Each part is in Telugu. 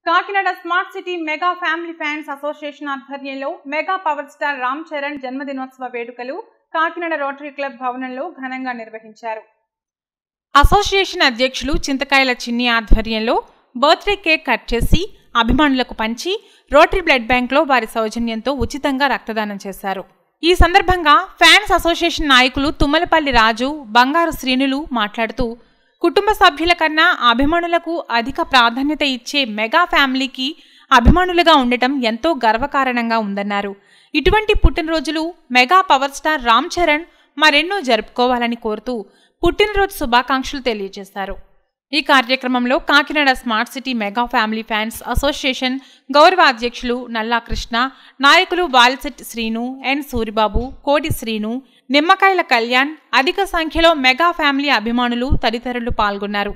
Kakinada smart city mega family fans association ఆధ్వర్యంలో mega power star Ram Charan జన్మదినోత్సవ వేడుకలు కాకినాడ రోటరీ క్లబ్ భవనంలో ఘనంగా నిర్వహించారు అసోసియేషన్ అధ్యక్షులు చింతకాయల చిన్ని ఆధ్వర్యంలో బర్త్డే కేక్ కట్ చేసి అభిమానులకు పంచి రోటరీ బ్లడ్ బ్యాంక్లో వారి సౌజన్యంతో ఉచితంగా రక్తదానం చేశారు ఈ సందర్భంగా ఫ్యాన్స్ అసోసియేషన్ నాయకులు తుమ్మలపల్లి రాజు బంగారు శ్రీనులు మాట్లాడుతూ కుటుంబ సభ్యుల కన్నా అభిమానులకు అధిక ప్రాధాన్యత ఇచ్చే మెగా ఫ్యామిలీకి అభిమానులుగా ఉండటం ఎంతో గర్వకారణంగా ఉందన్నారు ఇటువంటి పుట్టినరోజులు mega power star Ram Charan మరెన్నో జరుపుకోవాలని కోరుతూ పుట్టినరోజు శుభాకాంక్షలు తెలియజేశారు ఈ కార్యక్రమంలో Kakinada smart city mega family fans association గౌరవ అధ్యక్షులు నల్లా కృష్ణ నాయకులు వాల్సెట్ శ్రీను ఎన్ సూరిబాబు కోటి శ్రీను నిమ్మకాయల కళ్యాణ్ అధిక సంఖ్యలో మెగా ఫ్యామిలీ అభిమానులు తదితరులు పాల్గొన్నారు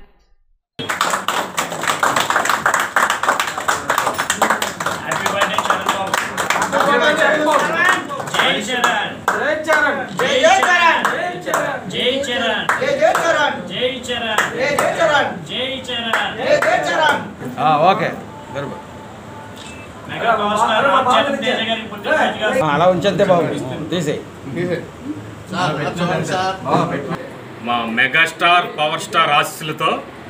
హ్యాపీ బర్త్డే చరణ్ బాబు జై చరణ్ జై చరణ్ జై చరణ్ జై చరణ్ జై జై చరణ్ జై చరణ్ జై జై చరణ్ జై చరణ్ జై జై చరణ్ ఆ, okay very good mega power star Ram Charan Teja గారి పుట్టినరోజుగా ఆ, అలా ఉంచంతే బాబు తీసేయి మా మెగాస్టార్ పవర్ స్టార్ ఆశీస్సులతో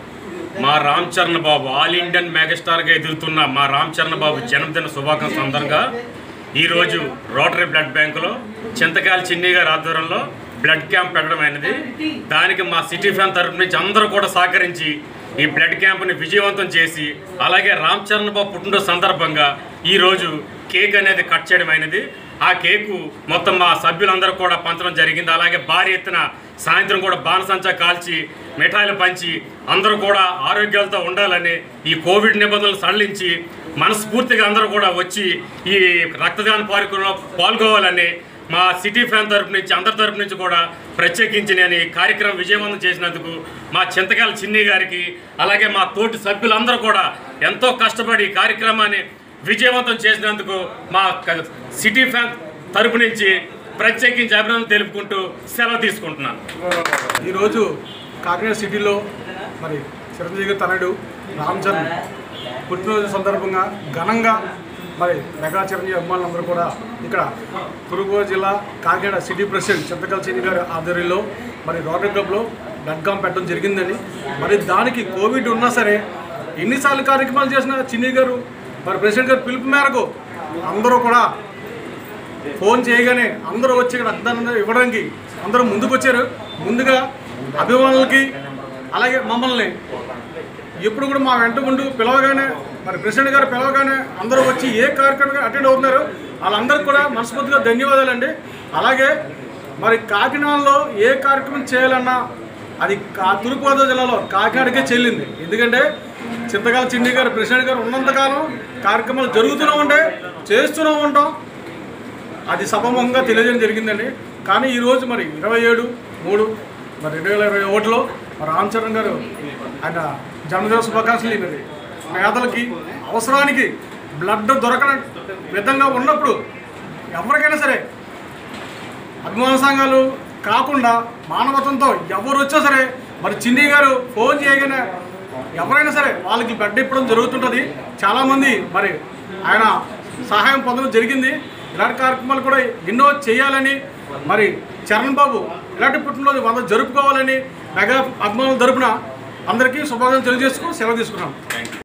మా రామ్ చరణ్ బాబు ఆల్ ఇండియన్ మెగాస్టార్గా ఎదుగుతున్న మా రామ్ చరణ్ బాబు జన్మదిన శుభాకాంక్ష సందర్భంగా ఈరోజు రోటరీ బ్లడ్ బ్యాంకులో చింతకాయల చిన్ని గారి ఆధ్వర్యంలో బ్లడ్ క్యాంప్ పెట్టడం అయినది దానికి మా సిటీ ఫ్యాన్ తరపు నుంచి అందరూ కూడా సహకరించి ఈ బ్లడ్ క్యాంప్ని విజయవంతం చేసి అలాగే రామ్ చరణ్ బాబు పుట్టినరోజు సందర్భంగా ఈరోజు కేక్ అనేది కట్ చేయడం అయినది ఆ కేకు మొత్తం మా సభ్యులందరూ కూడా పంచడం జరిగింది అలాగే భారీ ఎత్తున సాయంత్రం కూడా బాణసంచా కాల్చి మిఠాయిలు పంచి అందరూ కూడా ఆరోగ్యాలతో ఉండాలని ఈ కోవిడ్ నిబంధనలు సడలించి మనస్ఫూర్తిగా అందరూ కూడా వచ్చి ఈ రక్తదాన కార్యక్రమంలో పాల్గొవాలని మా సిటీ ఫ్యాన్ తరపు నుంచి అందరి తరపు నుంచి కూడా ప్రత్యేకించి నేను ఈ కార్యక్రమం విజయవంతం చేసినందుకు మా చింతకాయల చిన్ని గారికి అలాగే మా తోటి సభ్యులందరూ కూడా ఎంతో కష్టపడి ఈ కార్యక్రమాన్ని విజయవంతం చేసినందుకు మా క- సిటీ ఫ్యాన్ తరపు నుంచి ప్రత్యేకించి అభినందన తెలుపుకుంటూ సెలవు తీసుకుంటున్నాను ఈరోజు కాకినాడ సిటీలో మరి చిరంజీవి గారి తనయుడు రామ్ చరణ్ పుట్టినరోజు సందర్భంగా ఘనంగా మరి మెగా చిరంజీవి అభిమానులందరూ కూడా ఇక్కడ తూర్పుగోదావరి జిల్లా కాకినాడ సిటీ ప్రెసిడెంట్ చింతకల చిన్ని గారి ఆధ్వర్యంలో మరి రోటరీ క్లబ్లో బ్లడ్ కాంప్ పెట్టడం జరిగిందని మరి దానికి కోవిడ్ ఉన్నా సరే ఎన్నిసార్లు కార్యక్రమాలు చేసిన చిన్ని గారు మరి ప్రెసిడెంట్ గారి పిలుపు మేరకు అందరూ కూడా ఫోన్ చేయగానే అందరూ వచ్చి ఇక్కడ రక్తదానం ఇవ్వడానికి అందరూ ముందుకు వచ్చారు ముందుగా అభిమానులకి అలాగే మమ్మల్ని ఎప్పుడు కూడా మా వెంట ఉంటూ పిలవగానే మరి ప్రెసిడెంట్ గారు పిలవగానే అందరూ వచ్చి ఏ కార్యక్రమం అటెండ్ అవుతున్నారు వాళ్ళందరికీ కూడా మనస్ఫూర్తిగా ధన్యవాదాలండి అలాగే మరి కాకినాడలో ఏ కార్యక్రమం చేయాలన్నా అది కా తూర్పుగోదావరి జిల్లాలో కాకినాడకే చెల్లింది ఎందుకంటే చింతకాల చిన్ని గారు ప్రెసిడెంట్ గారు ఉన్నంతకాలం కార్యక్రమాలు జరుగుతూనే ఉంటాయి చేస్తూనే ఉంటాం అది సభముఖంగా తెలియజేయడం జరిగిందండి కానీ ఈరోజు మరి ఇరవై ఏడు మూడు మరి రెండు వేల ఇరవై ఒకటిలో మరి రామ్ చరణ్ గారు ఆయన జన్మదిన శుభాకాంక్షలు మరి పేదలకి అవసరానికి బ్లడ్ దొరకని విధంగా ఉన్నప్పుడు ఎవరికైనా సరే అభిమాన సంఘాలు కాకుండా మానవత్వంతో ఎవరు వచ్చా సరే మరి చిన్ని గారు ఫోన్ చేయగానే ఎవరైనా సరే వాళ్ళకి బెడ్ ఇప్పడం జరుగుతుంటుంది చాలామంది మరి ఆయన సహాయం పొందడం జరిగింది ఇలాంటి కార్యక్రమాలు కూడా ఎన్నో చేయాలని మరి చరణ్ బాబు ఇలాంటి పుట్టినరోజు వంద జరుపుకోవాలని మెగా అభిమానుల తరపున అందరికీ శుభాకాంక్షలు తెలియజేసుకుని సెలవు తీసుకున్నాం